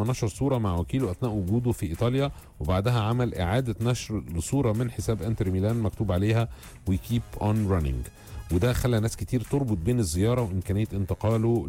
ما نشر صوره مع وكيله اثناء وجوده في ايطاليا وبعدها عمل اعاده نشر لصوره من حساب انتر ميلان مكتوب عليها وي كيب اون رانينج وده خلى ناس كتير تربط بين الزياره وامكانيه انتقاله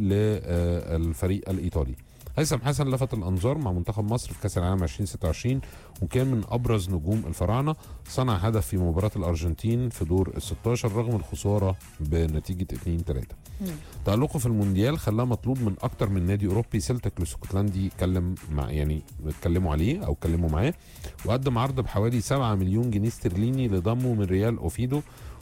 للفريق الايطالي هيثم حسن لفت الانظار مع منتخب مصر في كاس العالم 2026 وكان من ابرز نجوم الفراعنه صنع هدف في مباراه الارجنتين في دور ال 16 رغم الخساره بنتيجه 2 3 تألقه في المونديال خلاه مطلوب من اكتر من نادي اوروبي سيلتك الاسكتلندي اتكلم مع يعني اتكلموا عليه او اتكلموا معاه وقدم عرض بحوالي 7 مليون جنيه استرليني لضمه من ريال اوفيدو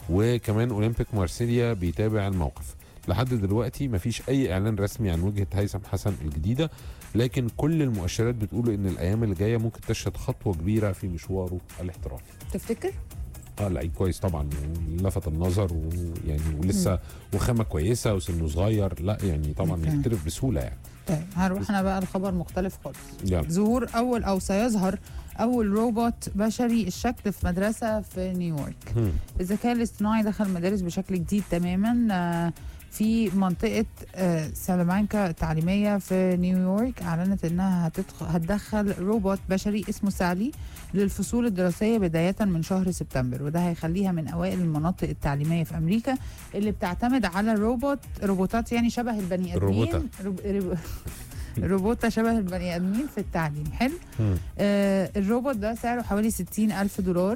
وكمان اولمبيك مارسيليا بيتابع الموقف لحد دلوقتي مفيش اي اعلان رسمي عن وجهه هيثم حسن الجديده لكن كل المؤشرات بتقول ان الايام اللي جايه ممكن تشهد خطوه كبيره في مشواره الاحترافي تفتكر؟ اه لعيب كويس طبعا لفت النظر ويعني ولسه وخامه كويسه وسنه صغير لا يعني طبعا أوكي. يحترف بسهوله يعني طيب هنروح انا بقى الخبر مختلف خالص يلا ظهور اول او سيظهر اول روبوت بشري الشكل في مدرسه في نيويورك هم. الذكاء الاصطناعي دخل المدارس بشكل جديد تماما آه، في منطقة آه، سالامانكا التعليمية في نيويورك أعلنت إنها هتدخل هتدخل روبوت بشري اسمه سالي للفصول الدراسية بداية من شهر سبتمبر وده هيخليها من أوائل المناطق التعليمية في أمريكا اللي بتعتمد على روبوت روبوتات يعني شبه البني آدمين روبوتة. روب- روب- روبوتة شبه البني آدمين في التعليم حلو هم. آه الروبوت ده سعره حوالي 60 ألف دولار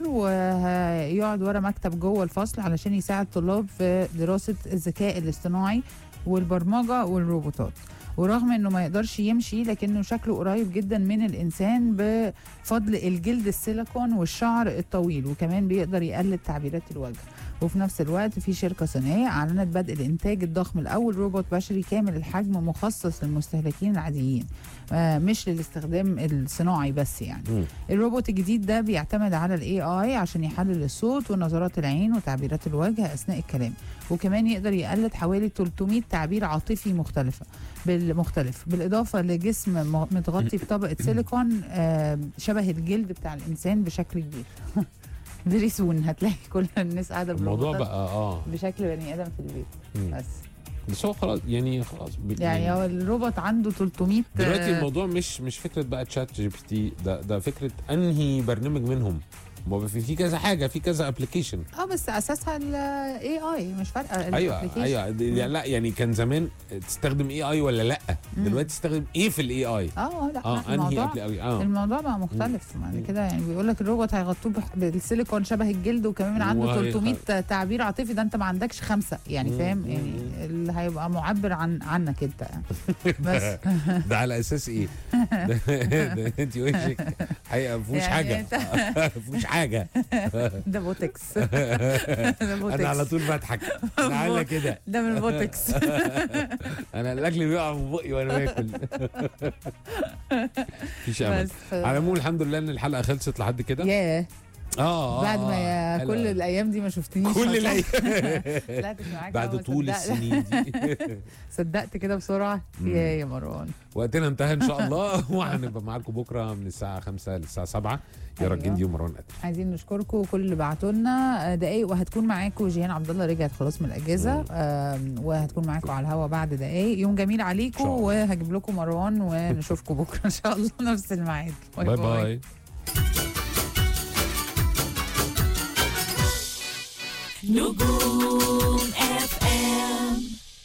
وهيقعد ورا مكتب جوه الفصل علشان يساعد الطلاب في دراسة الذكاء الاصطناعي والبرمجة والروبوتات ورغم انه ما يقدرش يمشي لكنه شكله قريب جدا من الانسان بفضل الجلد السيليكون والشعر الطويل وكمان بيقدر يقلد تعبيرات الوجه وفي نفس الوقت في شركة صينية أعلنت بدء الإنتاج الضخم الأول روبوت بشري كامل الحجم مخصص للمستهلكين العاديين آه، مش للاستخدام الصناعي بس يعني هم. الروبوت الجديد ده بيعتمد على الاي اي عشان يحلل الصوت ونظرات العين وتعبيرات الوجه اثناء الكلام وكمان يقدر يقلد حوالي 300 تعبير عاطفي مختلفه بالمختلف بالاضافه لجسم م- متغطي بطبقه سيليكون آه، شبه الجلد بتاع الانسان بشكل كبير فيري سون هتلاقي كل الناس قاعده الموضوع بالروبوتات بقى اه بشكل بني ادم في البيت هم. بس بس هو خلاص يعني خلاص ب- يعني هو الروبوت عنده 300 دلوقتي آه، الموضوع مش مش فكره بقى تشات جي بي تي ده ده فكره انهي برنامج منهم ما هو في في كذا حاجه في كذا ابلكيشن اه بس اساسها الاي اي مش فارقه ايوه الapplication. ايوه دي- يعني لا يعني كان زمان تستخدم اي اي ولا لا مم. دلوقتي تستخدم ايه في الاي اي اه لا اه لا، انهي الموضوع أبلي- اه الموضوع بقى مختلف بعد مم. كده يعني بيقول لك الروبوت هيغطوه بح- بالسيليكون شبه الجلد وكمان عنده وهي- 300 تعبير عاطفي ده انت ما عندكش خمسه يعني مم. فاهم مم. يعني اللي هيبقى معبر عن عنك انت يعني بس ده على اساس ايه؟ ده- ده انت وشك حقيقه ما فيهوش يعني حاجه انت ما فيهوش حاجه ده بوتكس ده انا على بوتكس طول بضحك انا عامله كده ده من البوتكس انا الاكل بيقع في بقي وانا باكل مفيش امل بس ف- على العموم الحمد لله ان الحلقه خلصت لحد كده ياه اه آه، بعد ما آه. يا حلو كل أوي. الايام دي ما شفتنيش كل الايام طلعت معاك بعد أهو، طول صدقت- السنين دي صدقت كده بسرعه مم. يا يا مروان وقتنا انتهى ان شاء الله وهنبقى معاكم بكره من الساعه 5 للساعه 7 يا أيوة. رجندي ومروان قتل عايزين نشكركم كل اللي بعتوا لنا دقايق وهتكون معاكم جيهان عبد الله رجعت خلاص من الاجازه مم. آم، وهتكون معاكم على الهوا بعد دقايق يوم جميل إن عليكم شاء الله. وهجيب لكم مروان ونشوفكم بكره ان شاء الله نفس الميعاد باي باي نجوم اف ام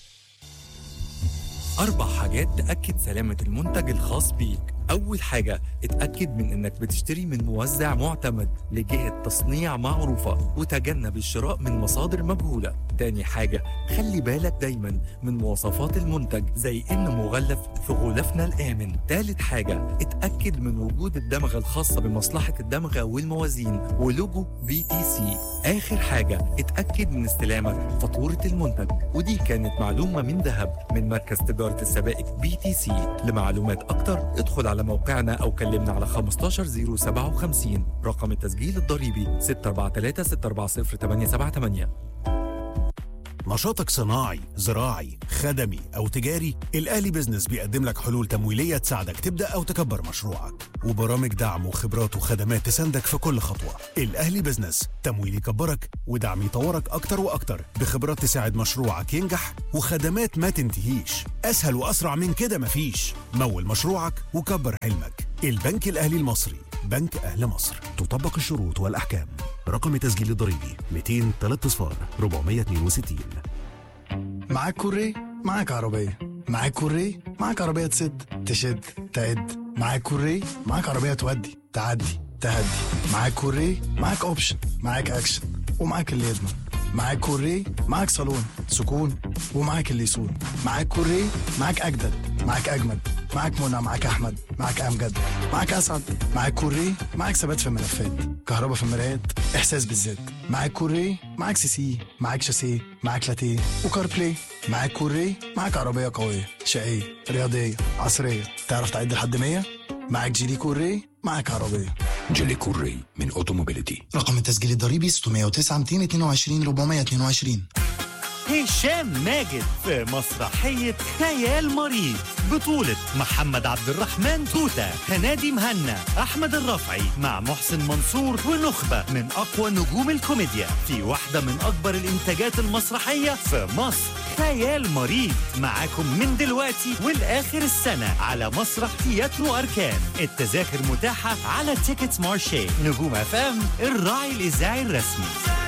أربع حاجات تأكد سلامة المنتج الخاص بيك أول حاجة اتأكد من إنك بتشتري من موزع معتمد لجهة تصنيع معروفة وتجنب الشراء من مصادر مجهولة تاني حاجة خلي بالك دايما من مواصفات المنتج زي إنه مغلف في غلافنا الآمن تالت حاجة اتأكد من وجود الدمغة الخاصة بمصلحة الدمغة والموازين ولوجو بي تي سي آخر حاجة اتأكد من استلامك فاتورة المنتج ودي كانت معلومة من ذهب من مركز تجارة السبائك بي تي سي لمعلومات أكتر ادخل على موقعنا أو كلمنا على 15057 رقم التسجيل الضريبي 643 640 878 نشاطك صناعي زراعي خدمي أو تجاري الأهلي بيزنس بيقدم لك حلول تمويلية تساعدك تبدأ أو تكبر مشروعك وبرامج دعم وخبرات وخدمات تساندك في كل خطوة الأهلي بيزنس تمويل يكبرك ودعم يطورك أكتر وأكتر بخبرات تساعد مشروعك ينجح وخدمات ما تنتهيش أسهل وأسرع من كده مفيش مول مشروعك وكبر حلمك البنك الأهلي المصري بنك أهل مصر تطبق الشروط والأحكام رقم تسجيل الضريبي 200 3 صفار 462 معاك كوري معاك عربية معاك كوري معاك عربية تسد تشد تعد معاك كوري معاك عربية تودي تعدي تهدي معاك كوري معاك اوبشن معاك اكشن ومعاك اللي يضمن معاك كوري معاك صالون سكون ومعاك اللي يصون معاك كوري معاك اجدد معاك اجمد معاك منى معاك احمد معاك امجد معاك اسعد معاك كوري معاك ثبات في الملفات كهرباء في المرايات احساس بالذات معاك كوري معاك سي سي معاك شاسيه معاك لاتيه وكار بلاي معاك كوري معاك عربيه قويه شقيه رياضيه عصريه تعرف تعد لحد 100 معاك جيلي كوري معاك عربيه جيلي كوري من اوتوموبيليتي رقم التسجيل الضريبي 609 222 422 هشام ماجد في مسرحية خيال مريض بطولة محمد عبد الرحمن توتة هنادي مهنا أحمد الرفعي مع محسن منصور ونخبة من أقوى نجوم الكوميديا في واحدة من أكبر الإنتاجات المسرحية في مصر خيال مريض معاكم من دلوقتي والآخر السنة على مسرح تياترو أركان التذاكر متاحة على تيكتس مارشي نجوم أفام الراعي الإذاعي الرسمي